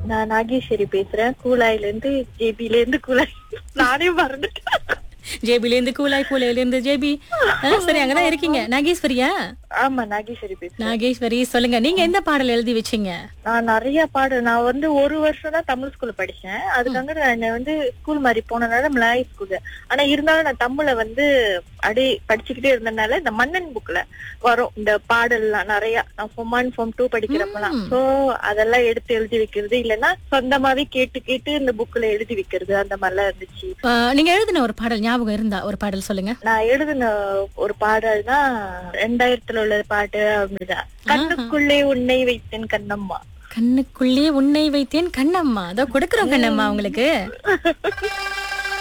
நான் நாகேஸ்வரி பேசுறேன் கூலாயில இருந்து ஜேபில இருந்து கூலாய் நானே மறந்துட்டேன் ஜேபில இருந்து கூலாய் கூலையில இருந்து ஜேபி ஆ, சரி அங்கதான் இருக்கீங்க நாகேஸ்வரியா ஆமா நாகேஸ்வரி பேசுறேன் நாகேஸ்வரி சொல்லுங்க நீங்க எந்த பாடல் எழுதி வச்சீங்க நான் நிறைய பாடு நான் வந்து ஒரு வருஷம் தான் தமிழ் ஸ்கூல்ல படிச்சேன் அதுக்காக நான் வந்து ஸ்கூல் மாதிரி போனதுனால மலாய் ஸ்கூல் ஆனா இருந்தாலும் நான் தமிழ வந்து அப்படியே படிச்சுக்கிட்டே இருந்தனால இந்த மன்னன் புக்ல வரும் இந்த பாடல்லாம் நிறைய நான் ஃபார்ம் ஒன் ஃபார்ம் டூ படிக்கிறப்பெல்லாம் சோ அதெல்லாம் எடுத்து எழுதி வைக்கிறது இல்லைன்னா சொந்தமாவே கேட்டு கேட்டு இந்த புக்ல எழுதி வைக்கிறது அந்த மாதிரிலாம் இருந்துச்சு ஆ, நீங்க எழுதின ஒரு பாடல் ஞாபகம் இருந்தா ஒரு பாடல் சொல்லுங்க நான் எழுதின ஒரு பாடல் தான் ரெண்டாயிரத்துல உள்ள பாட்டு அப்படிதான் கண்ணுக்குள்ளே உன்னை வைத்தேன் கண்ணம்மா கண்ணுக்குள்ளே உன்னை வைத்தேன் கண்ணம்மா அதோ கொடுக்குறோம் கண்ணம்மா உங்களுக்கு